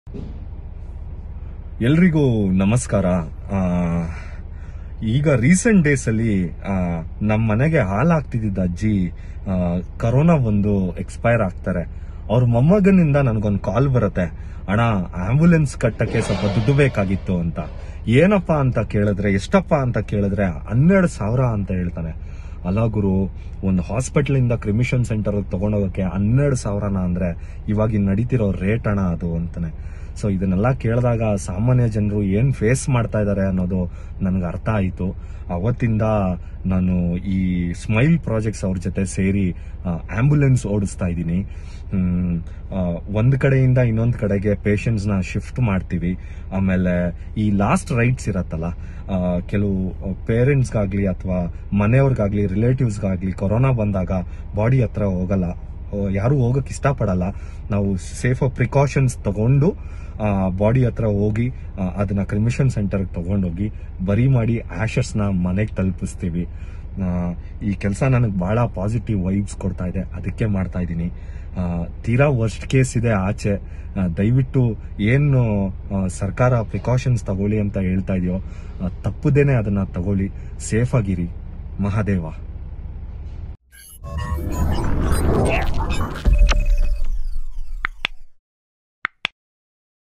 ಎಲ್ರಿಗೂ ನಮಸ್ಕಾರ ಆ, ಈಗ ರೀಸೆಂಟ್ ಡೇಸ್ ಅಲ್ಲಿ ಆ, ನಮ್ಮ ಮನೆಗೆ ಹಾಲಾಗ್ತಿದ್ದ ಅಜ್ಜಿ ಆ, ಕರೋನಾ ಒಂದು ಎಕ್ಸ್ಪೈರ್ ಆಗ್ತಾರೆ ಅವ್ರ ಮೊಮ್ಮಗನಿಂದ ನನಗೊಂದು ಕಾಲ್ ಬರುತ್ತೆ ಅಣ್ಣ ಆಂಬುಲೆನ್ಸ್ ಕಟ್ಟಕ್ಕೆ ಸ್ವಲ್ಪ ದುಡ್ಡು ಬೇಕಾಗಿತ್ತು ಅಂತ ಏನಪ್ಪಾ ಅಂತ ಕೇಳಿದ್ರೆ ಎಷ್ಟಪ್ಪ ಅಂತ ಕೇಳಿದ್ರೆ ಹನ್ನೆರಡು ಸಾವಿರ ಅಂತ ಹೇಳ್ತಾನೆ ಅಲ್ಲ ಗುರು ಒಂದು ಹಾಸ್ಪಿಟಲ್ ಇಂದ ಕ್ರಿಮಿಷನ್ ಸೆಂಟರ್ ತಗೊಂಡೋಗಕ್ಕೆ ಹನ್ನೆರಡು ಸಾವಿರನ ಅಂದ್ರೆ ಇವಾಗ ನಡೀತಿರೋ ರೇಟ್ ಅಣ್ಣ ಅದು ಅಂತಾನೆ ಸೊ ಇದನ್ನೆಲ್ಲ ಕೇಳಿದಾಗ ಸಾಮಾನ್ಯ ಜನರು ಏನ್ ಫೇಸ್ ಮಾಡ್ತಾ ಇದ್ದಾರೆ ಅನ್ನೋದು ನನಗೆ ಅರ್ಥ ಆಯಿತು ಅವತ್ತಿಂದ ನಾನು ಈ ಸ್ಮೈಲ್ ಪ್ರಾಜೆಕ್ಟ್ಸ್ ಅವ್ರ ಜೊತೆ ಸೇರಿ ಆಂಬ್ಯುಲೆನ್ಸ್ ಓಡಿಸ್ತಾ ಇದ್ದೀನಿ ಹ್ಮ್, ಆ, ಒಂದ್ ಕಡೆಯಿಂದ ಇನ್ನೊಂದ್ ಕಡೆಗೆ ಪೇಷಂಟ್ಸ್ ನ ಶಿಫ್ಟ್ ಮಾಡ್ತೀವಿ ಆಮೇಲೆ ಈ ಲಾಸ್ಟ್ ರೈಟ್ಸ್ ಇರತ್ತಲ್ಲ ಆ, ಕೆಲವು ಪೇರೆಂಟ್ಸ್ಗಾಗ್ಲಿ ಅಥವಾ ಮನೆಯವ್ರಿಗಾಗ್ಲಿ ರಿಲೇಟಿವ್ಸ್ಗಾಗ್ಲಿ ಕೊರೋನಾ ಬಂದಾಗ ಬಾಡಿ ಹತ್ರ ಹೋಗಲ್ಲ ಓ, ಯಾರು ಹೋಗಕ್ ಇಷ್ಟಪಡಲ್ಲ ನಾವು ಸೇಫ್ ಪ್ರಿಕಾಷನ್ಸ್ ತಗೊಂಡು ಬಾಡಿ ಹತ್ರ ಹೋಗಿ ಆ, ಅದನ್ನ ಕ್ರಿಮಿಷನ್ ಸೆಂಟರ್ ತಗೊಂಡೋಗಿ ಬರಿ ಮಾಡಿ ಆಶಸ್ ನ ಮನೆಗೆ ತಲುಪಿಸ್ತೀವಿ ಆ, ಈ ಕೆಲಸ ನನಗೆ ಬಹಳ ಪಾಸಿಟಿವ್ ವೈಬ್ಸ್ ಕೊಡ್ತಾ ಇದೆ ಅದಕ್ಕೆ ಮಾಡ್ತಾ ಇದ್ದೀನಿ ಆ, ತೀರಾ ವರ್ಸ್ಟ್ ಕೇಸ್ ಇದೆ ಆಚೆ ಆ, ದಯವಿಟ್ಟು ಏನು ಆ, ಸರ್ಕಾರ ಪ್ರಿಕಾಷನ್ಸ್ ತಗೊಳ್ಳಿ ಅಂತ ಹೇಳ್ತಾ ಇದೆಯೋ ಆ, ತಪ್ಪದೇನೆ ಅದನ್ನ ತಗೊಳ್ಳಿ ಸೇಫ್ ಆಗಿರಿ ಮಹಾದೇವ